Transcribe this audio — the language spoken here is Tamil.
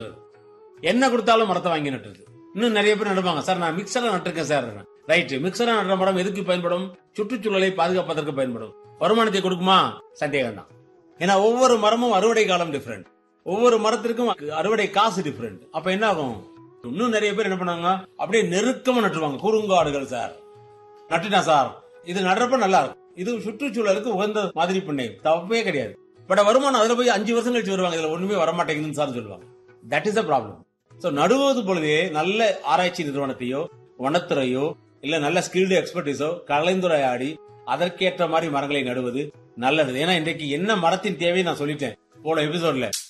என்ன கொடுத்தாலும் மரத்தை வாங்கி நட்டுருது இன்னும் நிறைய பேர் நடுவாங்க சார் நான் மிக்சரா நட்டிருக்கேன் சார் ரைட் மிக்சரா நடுற மரம் எதுக்கு பயன்படும் சுற்றுச்சூழலை பாதுகாப்பதற்கு பயன்படும் வருமானத்தை கொடுக்குமா சந்தேகம் தான் ஏன்னா ஒவ்வொரு மரமும் அறுவடை காலம் டிஃபரெண்ட் ஒவ்வொரு மரத்திற்கும் அறுவடை காசு டிஃபரெண்ட் அப்ப என்ன ஆகும் இன்னும் நிறைய பேர் என்ன பண்ணாங்க அப்படியே நெருக்கமா நட்டுருவாங்க குறுங்காடுகள் சார் நட்டுட்டேன் சார் இது நடுறப்ப நல்லா இருக்கும் இது சுற்றுச்சூழலுக்கு உகந்த மாதிரி பண்ணை தப்பே கிடையாது பட் வருமானம் அதுல போய் அஞ்சு வருஷம் கழிச்சு வருவாங்க இதுல ஒண்ணுமே வர மாட்டேங்குதுன்னு சார் சொல்லுவாங்க that is a problem so நடுவது பொழுதே நல்ல ஆராய்ச்சி நிறுவனத்தையோ வனத்துறையோ இல்ல நல்ல ஸ்கில்டு எக்ஸ்பர்டிஸோ கலந்துரையாடி அதற்கேற்ற மாதிரி மரங்களை நடுவது நல்லது ஏன்னா இன்றைக்கு என்ன மரத்தின் தேவை நான் சொல்லிட்டேன் போன எபிசோட்ல